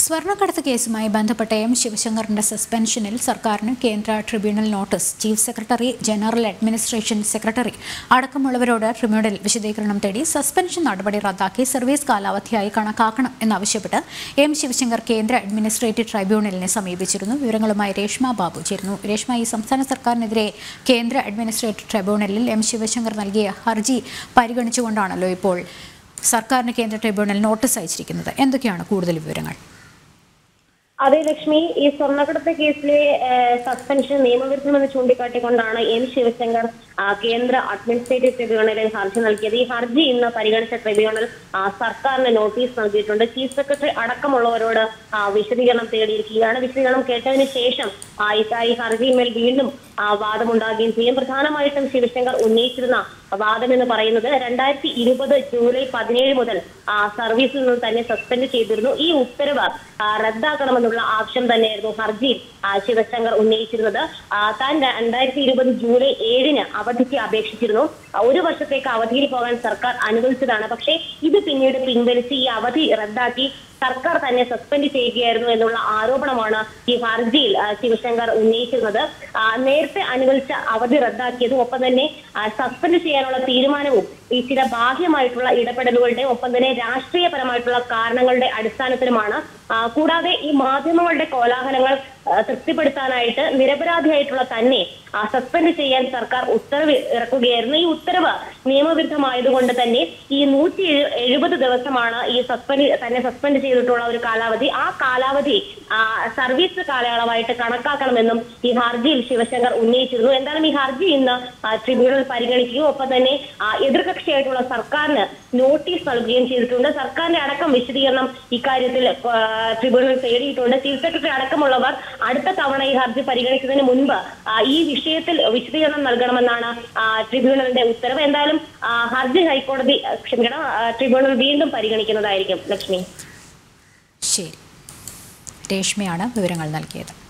സ്വർണ്ണക്കടത്ത് കേസുമായി ബന്ധപ്പെട്ട എം ശിവശങ്കറിന്റെ സസ്പെൻഷനിൽ സർക്കാരിന് കേന്ദ്ര tribunal notice chief secretary general administration secretary അടക്കമുള്ളവരോട് ട്രിബ്യൂണൽ വിശദീകരണം തേടി സസ്പെൻഷൻ നടപടി റദ്ദാക്കി സർവീസ് കാലാവധിയായി കണക്കാക്കണം എന്നാവശ്യപ്പെട്ട് എം ശിവശങ്കർ കേന്ദ്ര അഡ്മിനിസ്ട്രേറ്റീവ് ട്രൈബ്യൂണലിനെ സമീപിച്ചിരുന്നു വിവരങ്ങളുമായി രേഷ്മ ബാബു ചേരുന്നു രേഷ്മ ഈ സംസ്ഥാന സർക്കാരിനെതിരെ കേന്ദ്ര അഡ്മിനിസ്ട്രേറ്റീവ് ട്രൈബ്യൂണലിൽ എം ശിവശങ്കർ നൽകിയ ഹർജി പരിഗണിച്ചുകൊണ്ടാണല്ലോ ഇപ്പോൾ സർക്കാരിന് കേന്ദ്ര ട്രിബ്യൂണൽ നോട്ടീസ് അയച്ചിരിക്കുന്നത് എന്തൊക്കെയാണ് കൂടുതൽ വിവരങ്ങൾ അതെ ലക്ഷ്മി ഈ സ്വർണ്ണക്കടത്ത് കേസിലെ ഏഹ്, സസ്പെൻഷൻ നിയമവിരുദ്ധമെന്ന് ചൂണ്ടിക്കാട്ടിക്കൊണ്ടാണ് എം ശിവശങ്കർ ആ, കേന്ദ്ര അഡ്മിനിസ്ട്രേറ്റീവ് ട്രിബ്യൂണലിൽ ഹർജി നൽകിയത് ഈ ഹർജി ഇന്ന് പരിഗണിച്ച ട്രിബ്യൂണൽ ആ, സർക്കാരിന് നോട്ടീസ് നൽകിയിട്ടുണ്ട് ചീഫ് സെക്രട്ടറി അടക്കമുള്ളവരോട് ആ, വിശദീകരണം തേടിയിരിക്കുകയാണ് വിശദീകരണം കേട്ടതിന് ശേഷം ആ, ഈ ഈ ഹർജിയിന്മേൽ വീണ്ടും ആ, വാദമുണ്ടാകുകയും ചെയ്യും പ്രധാനമായിട്ടും ശിവശങ്കർ ഉന്നയിച്ചിരുന്ന വാദം എന്ന് പറയുന്നത് രണ്ടായിരത്തി ഇരുപത് ജൂലൈ പതിനേഴ് മുതൽ ആ, സർവീസിൽ നിന്ന് തന്നെ സസ്പെൻഡ് ചെയ്തിരുന്നു ഈ ഉത്തരവ് ആ, റദ്ദാക്കണമെന്നുള്ള ആവശ്യം തന്നെയായിരുന്നു ഹർജിയിൽ ആ, ശിവശങ്കർ ഉന്നയിച്ചിരുന്നത് ആ, താൻ രണ്ടായിരത്തി ഇരുപത് ജൂലൈ ഏഴിന് അവധിക്ക് അപേക്ഷിച്ചിരുന്നു ആ, ഒരു വർഷത്തേക്ക് അവധിയിൽ പോകാൻ സർക്കാർ അനുവദിച്ചതാണ് പക്ഷേ ഇത് പിന്നീട് പിൻവലിച്ച് ഈ അവധി റദ്ദാക്കി സർക്കാർ തന്നെ സസ്പെൻഡ് ചെയ്യുകയായിരുന്നു എന്നുള്ള ആരോപണമാണ് ഈ ഹർജിയിൽ ആ, ശിവശങ്കർ ഉന്നയിച്ചിരുന്നത് ആ, നേരത്തെ അനുവദിച്ച അവധി റദ്ദാക്കിയതും ഒപ്പം തന്നെ ആ, സസ്പെൻഡ് ചെയ്യാനുള്ള തീരുമാനവും ഈ ചില ബാഹ്യമായിട്ടുള്ള ഇടപെടലുകളുടെ ഒപ്പം തന്നെ രാഷ്ട്രീയപരമായിട്ടുള്ള കാരണങ്ങളുടെ അടിസ്ഥാനത്തിലുമാണ് ആ, കൂടാതെ ഈ മാധ്യമങ്ങളുടെ കോലാഹലങ്ങൾ ആ, തൃപ്തിപ്പെടുത്താനായിട്ട് നിരപരാധിയായിട്ടുള്ള തന്നെ ആ, സസ്പെൻഡ് ചെയ്യാൻ സർക്കാർ ഉത്തരവ് ഇറക്കുകയായിരുന്നു ഈ ഉത്തരവ് നിയമവിരുദ്ധമായതുകൊണ്ട് തന്നെ ഈ നൂറ്റി എഴുപത് ദിവസമാണ് ഈ സസ്പെൻഡ് തന്നെ സസ്പെൻഡ് ചെയ്തിട്ടുള്ള ഒരു കാലാവധി ആ കാലാവധി ആ, സർവീസ് കാലയളവായിട്ട് കണക്കാക്കണമെന്നും ഈ ഹർജിയിൽ ശിവശങ്കർ ഉന്നയിച്ചിരുന്നു എന്തായാലും ഈ ഹർജി ഇന്ന് ആ, ട്രിബ്യൂണൽ പരിഗണിക്കുകയും ഒപ്പം തന്നെ ആ, എതിർകക്ഷിയായിട്ടുള്ള സർക്കാരിന് നോട്ടീസ് നൽകുകയും ചെയ്തിട്ടുണ്ട് സർക്കാരിന്റെ അടക്കം വിശദീകരണം ഇക്കാര്യത്തിൽ ആ, ട്രിബ്യൂണൽ തേടിയിട്ടുണ്ട് ചീഫ് സെക്രട്ടറി അടക്കമുള്ളവർ അടുത്ത തവണ ഈ ഹർജി പരിഗണിക്കുന്നതിന് മുൻപ് ആ, ഈ വിഷയത്തിൽ വിശദീകരണം നൽകണമെന്നാണ് ആ, ട്രിബ്യൂണലിന്റെ ഉത്തരവ് എന്തായാലും ആ, ഹർജി ഹൈക്കോടതി ആ, ക്ഷമിക്കണം ആ, ട്രിബ്യൂണൽ വീണ്ടും പരിഗണിക്കുന്നതായിരിക്കും ലക്ഷ്മി ശരി രേഷ്മയാണ് വിവരങ്ങൾ നൽകിയത്